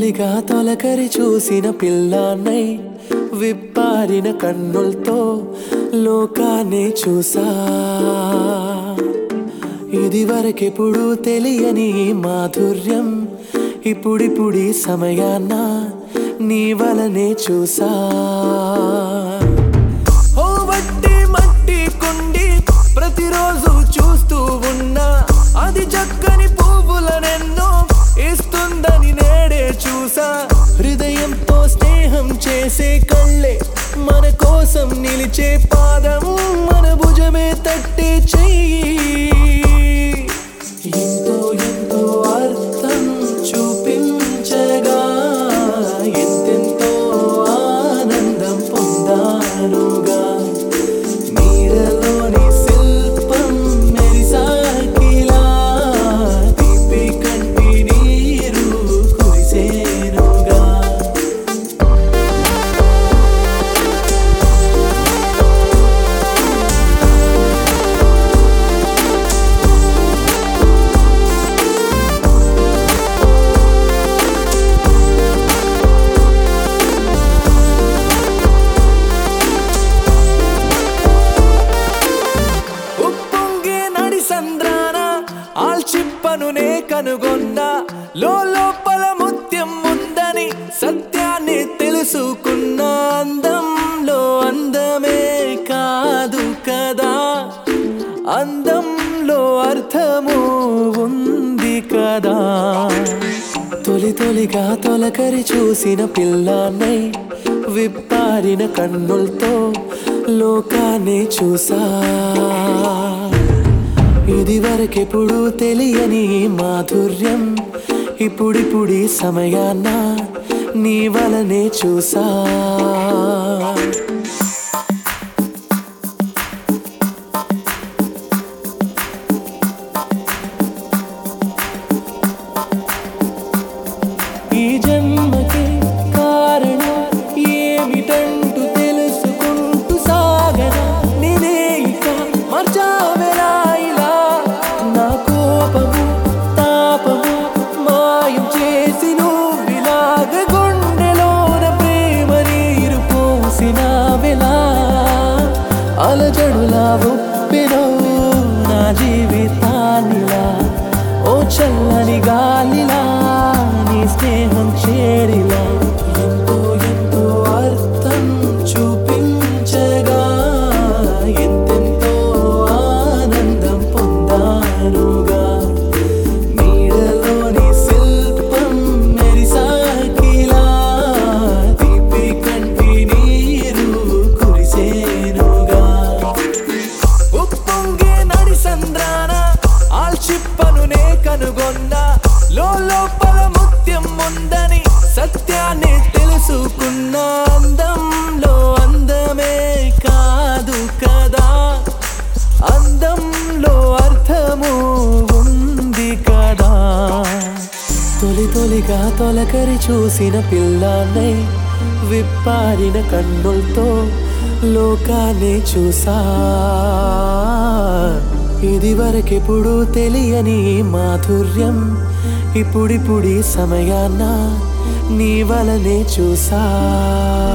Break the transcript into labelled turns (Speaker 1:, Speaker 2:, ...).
Speaker 1: తొలిగా తొలకరి చూసిన పిల్లాన్నై విప్పారిన కన్నులతో లోకాన్ని చూసా ఇది వరకెప్పుడు తెలియని ఈ మాధుర్యం ఇప్పుడిప్పుడి సమయాన్న నీ వలనే చూసా ఓ వట్టి మట్టి కుండి ప్రతిరోజు చూస్తూ ఉన్నా అది చక్కని పువ్వులనెన్నో ఇస్తుందని నేడే చూసా హృదయంతో స్నేహం చేసే కళ్ళే మన కోసం నిలిచే పాదం మన భుజమే తట్టే చెయ్యి ఎంతో ఎంతో అర్థం చూపించగా ఎంతెంతో ఆనందం పొందానుగా నీడలోని శిల్పం మెరిసాకిలా తీపి కంటి నీరు కురిసేనుగా ఉప్పొంగే నడి సంద్రాన ఆల్చిప్పను నే కనుగొన్నా లోపల ముత్యం ఉందని సత్యాన్ని తెలుసుకున్న అందంలో అందమే కాదు కదా అందంలో అర్థము ఉంది కదా తొలి తొలిగా తొలకరి చూసిన పిల్లాన్నై విప్పారిన కన్నులతో లోకాన్ని చూసా ఇది వరకెప్పుడు తెలియని ఈ మాధుర్యం ఇప్పుడిప్పుడి సమయాన్న నీ వలనే చూసా ఈ జన్మకి కారణం ఏమిటంటూ తెలుసుకుంటూ సాగన నేనే ఇక మర్చావెలా ఇలా నా కోపము తాపము మాయం చేసి నువ్విలాగ గుండెలోన ప్రేమ నీరు పోసిన వెలా అలజడులా ఒప్పెనో నా జీవితాన్నిలా ఓ చల్లని గాలిలా నీ స్నేహం చేరిలా ఎంతో ఎంతో అర్థం చూపించగా ఎంతెంతో ఆనందం పొందానుగా నీడలోని శిల్పం మెరిసాకిలా తీపి కంటి నీరు కురిసేనుగా ఉప్పొంగే నడి సంద్రాన ఆల్చిప్పను నే కనుగొన్నా లోపల ముత్యం ఉందని సత్యాన్ని తెలుసుకున్న అందంలో అందమే కాదు కదా అందంలో అర్థము ఉంది కదా తొలి తొలిగా తొలకరి చూసిన పిల్లాన్నై విప్పారిన కన్నులతో లోకాన్ని చూసా ఇది వరకెప్పుడు తెలియని ఈ మాధుర్యం ఇప్పుడిప్పుడి సమయాన్న నీ వలనే చూసా